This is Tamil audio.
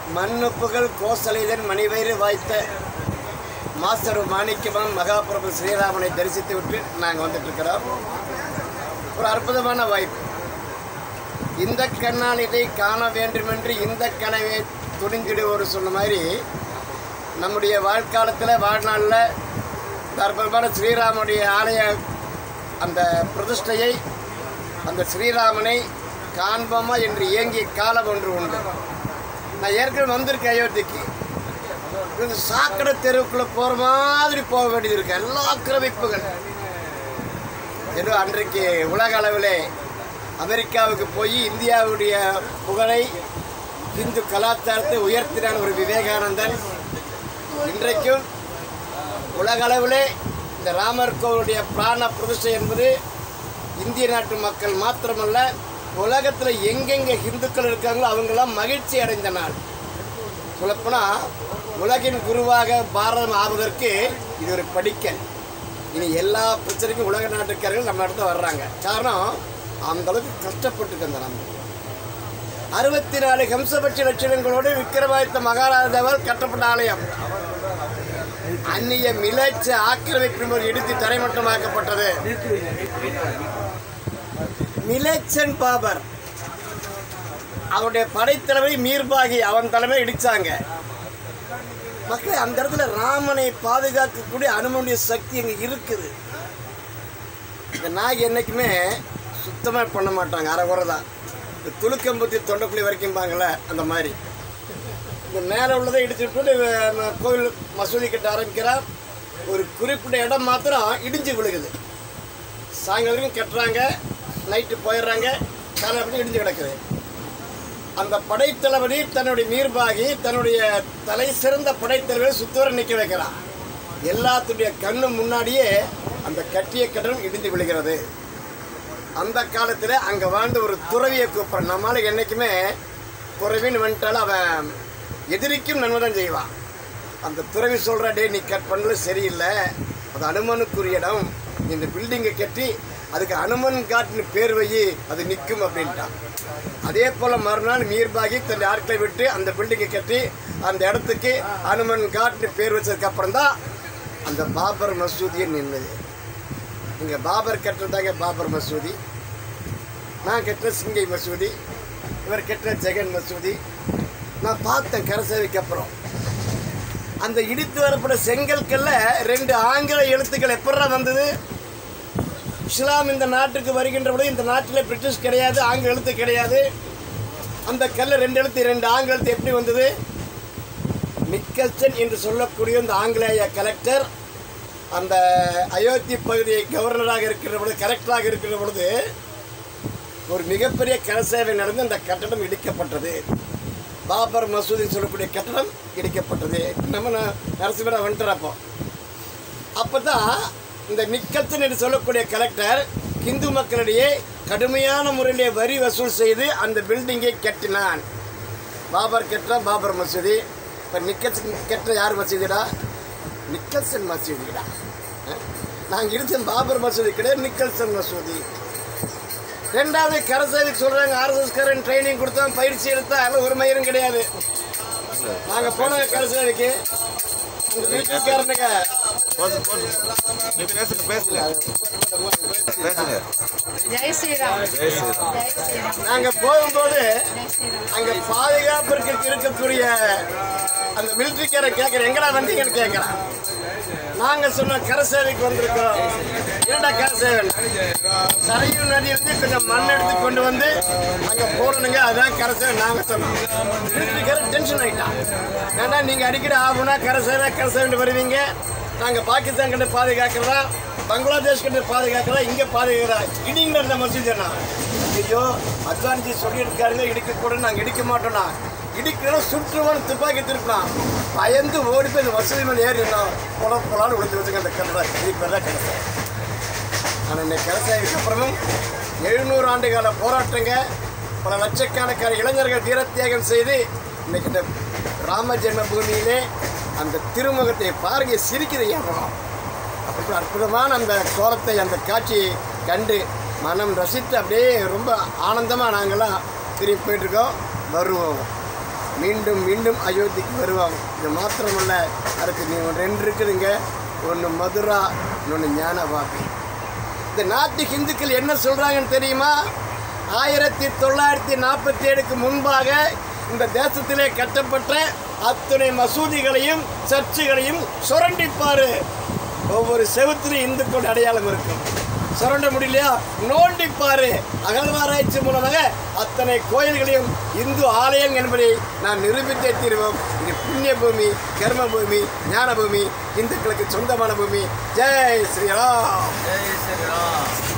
மண்ணுப்புகள் கோசலைதன் மணிவயிறு வாய்த்த மாஸ்டர் மாணிக்கவன் மகாபிரபு ஸ்ரீராமனை தரிசித்து விட்டு நாங்கள் வந்துட்டு இருக்கிறோம் ஒரு அற்புதமான வாய்ப்பு இந்த கண்ணால் இதை காண வேண்டுமென்று இந்த கனவை துணிந்திடுவோர் சொன்ன மாதிரி நம்முடைய வாழ்க்காலத்தில் வாழ்நாளில் இந்த அற்புதமான ஸ்ரீராமனுடைய ஆலய அந்த பிரதிஷ்டையை அந்த ஸ்ரீராமனை காண்போமா என்று இயங்கிய காலம் ஒன்று உண்டு நான் ஏற்கனவே வந்திருக்கேன் அயோத்திக்கு இந்த சாக்கடை தெருவுக்குள்ளே போகிற மாதிரி போக வேண்டியது இருக்கு எல்லா கிரமிப்புகள் ஏதோ அன்றைக்கு உலக அளவிலே அமெரிக்காவுக்கு போய் இந்தியாவுடைய புகழை இந்து கலாச்சாரத்தை உயர்த்தினான் ஒரு விவேகானந்தன் இன்றைக்கும் உலக அளவிலே இந்த ராமர் கோவிலுடைய பிராண பிரதிஷ்டை என்பது இந்திய நாட்டு மக்கள் மாத்திரமல்ல உலகத்தில் எங்கெங்கே இந்துக்கள் இருக்காங்களோ அவங்கெல்லாம் மகிழ்ச்சி அடைந்த நாள் சொல்லப்போனால் உலகின் குருவாக பாரதம் ஆவதற்கு இது ஒரு படிக்கல் இனி எல்லா பிரச்சனைக்கும் உலக நாட்டுக்காரர்கள் நம்ம இடத்துல வர்றாங்க காரணம் அந்த அளவுக்கு கஷ்டப்பட்டு அந்த நம்ம அறுபத்தி நாலு ஹம்சபட்ச லட்சணங்களோடு விக்கிரமாதித்த மகாராஜாவால் கட்டப்பட்ட ஆலயம் அந்நிய மிலச்ச ஆக்கிரமிப்பின் போது இடித்து தரைமட்டமாக்கப்பட்டது மிலேச்சன் பாபர் அவருடைய படைத்தலைமை மீர்பாகி அவன் தலைமை இடிச்சாங்க மக்கள் அந்த இடத்துல ராமனை பாதுகாக்கக்கூடிய அனுமனுடைய சக்தி அங்கே இருக்குது இந்த நாய் என்னைக்குமே சுத்தமாக பண்ண மாட்டாங்க அரை குறை தான் இந்த துளுக்கம்பத்தி தொண்டைக்குழி வரைக்கும்பாங்கள்ல அந்த மாதிரி இந்த மேலே உள்ளதை இடிச்சுட்டு போட்டு இவன் கோவில் மசூதி கட்ட ஆரம்பிக்கிறார் ஒரு குறிப்பிட்ட இடம் மாத்திரம் இடிஞ்சு விழுகுது சாயங்காலம் வரைக்கும் கட்டுறாங்க நைட்டு போயிடுறாங்க காலை அப்படி இடிஞ்சு கிடக்குது அந்த படைத்தளபதி தன்னுடைய மீர்பாகி தன்னுடைய தலை சிறந்த படைத்தலைவரை சுத்தவர நிற்க வைக்கிறான் எல்லாத்துடைய கண்ணு முன்னாடியே அந்த கட்டிய கட்டணம் இடிந்து விழுகிறது அந்த காலத்தில் அங்கே வாழ்ந்த ஒரு துறவியை கூப்பிட்றான் நம்மளால என்றைக்குமே துறவின்னு வந்துட்டாலும் அவன் எதிரிக்கும் நன்மை தான் செய்வான் அந்த துறவி சொல்கிற டே நீ கட் பண்ணல சரியில்லை அது அனுமனுக்குரிய இடம் நீ இந்த பில்டிங்கை கட்டி அதுக்கு அனுமன் காட்டின்னு பேர் வை அது நிற்கும் அப்படின்ட்டான் அதே போல் மறுநாள் மீர்பாகி தன் ஆட்களை விட்டு அந்த பில்டிங்கை கட்டி அந்த இடத்துக்கு அனுமன் காட்னு பேர் வச்சதுக்கு அப்புறம் தான் அந்த பாபர் மசூதியை நின்னுது இங்கே பாபர் கட்டுறதாங்க பாபர் மசூதி நான் கட்டின சிங்கை மசூதி இவர் கட்டின ஜெகன் மசூதி நான் பார்த்தேன் கரசேவைக்கு அப்புறம் அந்த இடித்து வரப்பட்ட செங்கற்கல்ல ரெண்டு ஆங்கில எழுத்துக்கள் எப்படா வந்தது இஸ்லாம் இந்த நாட்டுக்கு வருகின்ற பொழுது இந்த நாட்டில் பிரிட்டிஷ் கிடையாது ஆங்கில எழுத்து கிடையாது அந்த கல்ல ரெண்டு எழுத்து ரெண்டு ஆங்கில எழுத்து எப்படி வந்தது நிக்கல்சன் என்று சொல்லக்கூடிய இந்த ஆங்கிலேய கலெக்டர் அந்த அயோத்தி பகுதி கவர்னராக இருக்கிற பொழுது கலெக்டராக இருக்கிற பொழுது ஒரு மிகப்பெரிய கரசேவை நடந்து அந்த கட்டடம் இடிக்கப்பட்டது பாபர் மசூதி சொல்லக்கூடிய கட்டடம் இடிக்கப்பட்டது நம்ம ந- நரசிம்மரா வந்துட்டார் அப்போ அப்போ தான் இந்த நிக்கல்சன் என்று சொல்லக்கூடிய கலெக்டர் இந்து மக்களிடையே கடுமையான முறையிலே வரி வசூல் செய்து அந்த பில்டிங்கை கட்டினான் பாபர் கட்டுற பாபர் மசூதி இப்போ நிக்கல்சன் கட்டுற யார் மசூதிடா நிக்கல்சன் மசூதிடா நாங்கள் இருந்த பாபர் மசூதி கிடையாது நிக்கல்சன் மசூதி ரெண்டாவது கரசேவிக்கு சொல்கிறாங்க ஆர்எஸ்எஸ்காரன் ட்ரைனிங் கொடுத்தோம் பயிற்சி எடுத்தா அதில் ஒரு மயிரும் கிடையாது நாங்கள் போனோங்க கரசேவிக்கு அந்த வீட்டுக்காரனுங்க போதும் போதும் நீ பேசுங்க பேசுங்க பேசுங்க ஜெய் ஸ்ரீராம் ஜெய் ஸ்ரீராம் ஜெய் ஸ்ரீராம் நாங்கள் போகும்போது ஜெய் ஸ்ரீராம் அங்கே பாதுகாப்பிற்கு இருக்கக்கூடிய அந்த மிலிட்ரிக்காரை கேட்குற எங்கடா வந்தீங்கன்னு கேட்குறான் நாங்கள் சொன்ன கரசேவைக்கு வந்திருக்கோம் ஏன்டா கரசேவன் சரையு நதியிலிருந்து கொஞ்சம் மண் எடுத்து கொண்டு வந்து அங்கே போடணுங்க அதான் கரசேவை நாங்கள் சொன்னோம் மிலிட்ரிக்காரன் டென்ஷன் ஆகிட்டான் ஏன்னா நீங்கள் அடிக்கடி ஆகுனா கரசேவை கரசேவன் வருவீங்க நாங்கள் பாகிஸ்தான் கிட்ட பாதுகாக்கிறதா பங்களாதேஷ் கிட்ட பாதுகாக்கிறதா இங்கே பாதுகாக்கிறா இடிங்க இருந்த மசூதி நான் ஐயோ அத்வானிஜி சொல்லியிருக்காருங்க இடிக்கக்கூடாது நாங்கள் இடிக்க மாட்டோம்னா இடிக்கிறோம் சுற்றுவோம் துப்பாக்கி திருப்பினான் பயந்து ஓடி போய் இந்த வசதி மேலே ஏறினோம் புல புலான்னு விழுந்து வச்சுங்க அந்த கல்லறை இது பேர் தான் கிடச்சா ஆனால் இந்த கிடச்சதுக்கு அப்புறமும் எழுநூறு ஆண்டு கால போராட்டங்க பல லட்சக்கணக்கான இளைஞர்கள் தீரத்தியாகம் செய்து இன்னைக்கு இந்த ராம ஜென்ம பூமியிலே அந்த திருமுகத்தை பாருங்க சிரிக்குது ஏற்படும் அப்படி அற்புதமான அந்த கோலத்தை அந்த காட்சியை கண்டு மனம் ரசித்து அப்படியே ரொம்ப ஆனந்தமாக நாங்கள்லாம் திரும்பி போயிட்டுருக்கோம் வருவோம் மீண்டும் மீண்டும் அயோத்திக்கு வருவாங்க இது மாத்திரமல்ல அடுத்து நீ ரெண்டு இருக்குதுங்க ஒன்று மதுரா இன்னொன்று ஞானவாபி இந்த நாட்டு இந்துக்கள் என்ன சொல்கிறாங்கன்னு தெரியுமா ஆயிரத்தி தொள்ளாயிரத்தி நாற்பத்தி ஏழுக்கு முன்பாக இந்த தேசத்திலே கட்டப்பட்ட அத்தனை மசூதிகளையும் சர்ச்சுகளையும் சுரண்டிப்பாரு ஒவ்வொரு செவுத்திலும் இந்துக்கள் அடையாளம் இருக்கும் சுரண்ட முடியலையா நோண்டிப்பாரு அகழ்வாராய்ச்சி மூலமாக அத்தனை கோயில்களையும் இந்து ஆலயம் என்பதை நாம் நிரூபித்தே தீர்வோம் இது புண்ணிய பூமி கர்ம பூமி ஞான பூமி இந்துக்களுக்கு சொந்தமான பூமி ஜெய் ஸ்ரீராம் ஜெய் ஸ்ரீராம்